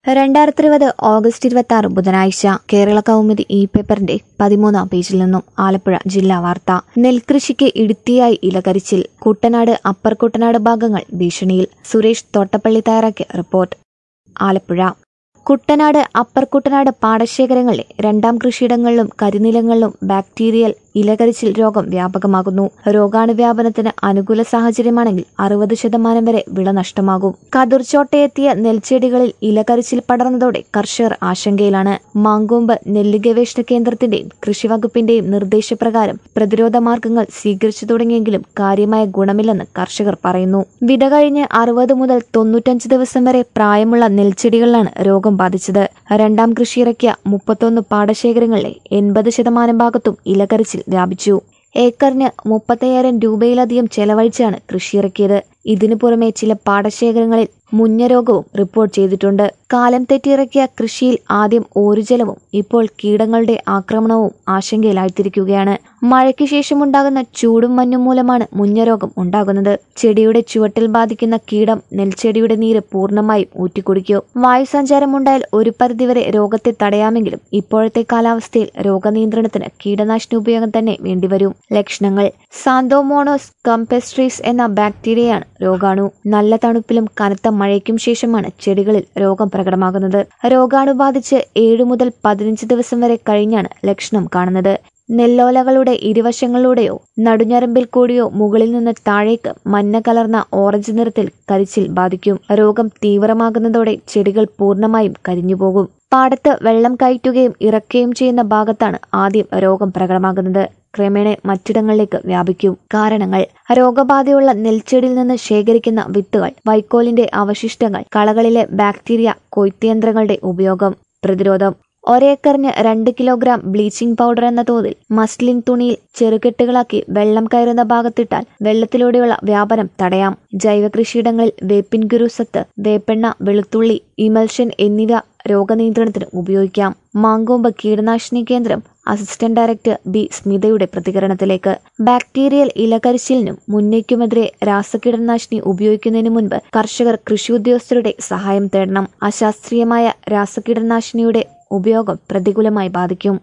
രണ്ടായിരത്തി ഇരുപത് ഓഗസ്റ്റ് ഇരുപത്തി ആറ് ബുധനാഴ്ച കേരള കൗമുദി ഇ പേപ്പറിന്റെ പതിമൂന്നാം പേജിൽ നിന്നും ആലപ്പുഴ ജില്ലാ വാർത്ത നെൽകൃഷിക്ക് ഇടുത്തിയായി ഇലകരിച്ചിൽ കുട്ടനാട് അപ്പർ കുട്ടനാട് ഭാഗങ്ങൾ ഭീഷണിയിൽ സുരേഷ് തോട്ടപ്പള്ളി തയ്യാറാക്കിയ റിപ്പോർട്ട് ആലപ്പുഴ കുട്ടനാട് അപ്പർ കുട്ടനാട് പാടശേഖരങ്ങളിലെ രണ്ടാം കൃഷിയിടങ്ങളിലും കരിനിലങ്ങളിലും ബാക്ടീരിയൽ ഇലകരിച്ചിൽ രോഗം വ്യാപകമാകുന്നു രോഗാണുവ്യാപനത്തിന് അനുകൂല സാഹചര്യമാണെങ്കിൽ അറുപത് ശതമാനം വരെ വിള നഷ്ടമാകും കതിർച്ചോട്ടയെത്തിയ നെൽച്ചെടികളിൽ ഇലകരിച്ചിൽ പടർന്നതോടെ കർഷകർ ആശങ്കയിലാണ് മാങ്കൂമ്പ് നെല്ല് ഗവേഷണ കേന്ദ്രത്തിന്റെയും കൃഷിവകുപ്പിന്റെയും നിർദ്ദേശപ്രകാരം പ്രതിരോധ മാർഗങ്ങൾ സ്വീകരിച്ചു തുടങ്ങിയെങ്കിലും കാര്യമായ ഗുണമില്ലെന്ന് കർഷകർ പറയുന്നു വിത കഴിഞ്ഞ് അറുപത് മുതൽ തൊണ്ണൂറ്റഞ്ച് ദിവസം വരെ പ്രായമുള്ള നെൽച്ചെടികളിലാണ് രോഗം ബാധിച്ചത് രണ്ടാം കൃഷിയിറക്കിയ മുപ്പത്തൊന്ന് പാടശേഖരങ്ങളിലെ എൺപത് ശതമാനം ഭാഗത്തും ഇലകരിച്ചിൽ വ്യാപിച്ചു ഏക്കറിന് മുപ്പത്തയ്യായിരം രൂപയിലധികം ചെലവഴിച്ചാണ് കൃഷിയിറക്കിയത് ഇതിനു പുറമെ ചില പാടശേഖരങ്ങളിൽ മുഞ്ഞരോഗവും റിപ്പോർട്ട് ചെയ്തിട്ടുണ്ട് കാലം തെറ്റിയിറക്കിയ കൃഷിയിൽ ആദ്യം ഓരുജലവും ഇപ്പോൾ കീടങ്ങളുടെ ആക്രമണവും ആശങ്കയിലായിത്തിരിക്കുകയാണ് മഴയ്ക്ക് ശേഷമുണ്ടാകുന്ന ചൂടും മഞ്ഞും മൂലമാണ് മുഞ്ഞരോഗം ഉണ്ടാകുന്നത് ചെടിയുടെ ചുവട്ടിൽ ബാധിക്കുന്ന കീടം നെൽച്ചെടിയുടെ നീര് പൂർണ്ണമായും ഊറ്റിക്കുടിക്കും വായുസഞ്ചാരമുണ്ടായാൽ ഒരു പരിധിവരെ രോഗത്തെ തടയാമെങ്കിലും ഇപ്പോഴത്തെ കാലാവസ്ഥയിൽ രോഗനിയന്ത്രണത്തിന് കീടനാശിനി ഉപയോഗം തന്നെ വേണ്ടിവരും ലക്ഷണങ്ങൾ സാന്തോമോണോസ് കംപെസ്ട്രീസ് എന്ന ബാക്ടീരിയയാണ് രോഗാണു നല്ല തണുപ്പിലും കനത്ത മഴയ്ക്കും ശേഷമാണ് ചെടികളിൽ രോഗം പ്രകടമാകുന്നത് രോഗാണു ബാധിച്ച് ഏഴു മുതൽ പതിനഞ്ച് ദിവസം വരെ കഴിഞ്ഞാണ് ലക്ഷണം കാണുന്നത് നെല്ലോലകളുടെ ഇരുവശങ്ങളിലൂടെയോ നടുഞ്ഞരമ്പിൽ കൂടിയോ മുകളിൽ നിന്ന് താഴേക്ക് മഞ്ഞ കലർന്ന ഓറഞ്ച് നിറത്തിൽ കരിച്ചിൽ ബാധിക്കും രോഗം തീവ്രമാകുന്നതോടെ ചെടികൾ പൂർണ്ണമായും കരിഞ്ഞുപോകും പാടത്ത് വെള്ളം കയറ്റുകയും ഇറക്കുകയും ചെയ്യുന്ന ഭാഗത്താണ് ആദ്യം രോഗം പ്രകടമാകുന്നത് ക്രമേണ മറ്റിടങ്ങളിലേക്ക് വ്യാപിക്കും കാരണങ്ങൾ രോഗബാധയുള്ള നെൽച്ചെടിയിൽ നിന്ന് ശേഖരിക്കുന്ന വിത്തുകൾ വൈക്കോലിന്റെ അവശിഷ്ടങ്ങൾ കളകളിലെ ബാക്ടീരിയ കൊയ്ത്തുയന്ത്രങ്ങളുടെ ഉപയോഗം പ്രതിരോധം ഒരേക്കറിന് രണ്ട് കിലോഗ്രാം ബ്ലീച്ചിംഗ് പൗഡർ എന്ന തോതിൽ മസ്ലിൻ തുണിയിൽ ചെറുകെട്ടുകളാക്കി വെള്ളം കയറുന്ന ഭാഗത്തിട്ടാൽ വെള്ളത്തിലൂടെയുള്ള വ്യാപനം തടയാം ജൈവ കൃഷിയിടങ്ങളിൽ വേപ്പിൻ ഗുരുസത്ത് വേപ്പെണ്ണ വെളുത്തുള്ളി ഇമൽഷൻ എന്നിവ രോഗനിയന്ത്രണത്തിന് ഉപയോഗിക്കാം മാങ്കോമ്പ് കീടനാശിനി കേന്ദ്രം അസിസ്റ്റന്റ് ഡയറക്ടർ ബി സ്മിതയുടെ പ്രതികരണത്തിലേക്ക് ബാക്ടീരിയൽ ഇലകരിച്ചിലിനും മുന്നേക്കുമെതിരെ രാസകീടനാശിനി ഉപയോഗിക്കുന്നതിന് മുൻപ് കർഷകർ കൃഷി ഉദ്യോഗസ്ഥരുടെ സഹായം തേടണം അശാസ്ത്രീയമായ രാസകീടനാശിനിയുടെ ഉപയോഗം പ്രതികൂലമായി ബാധിക്കും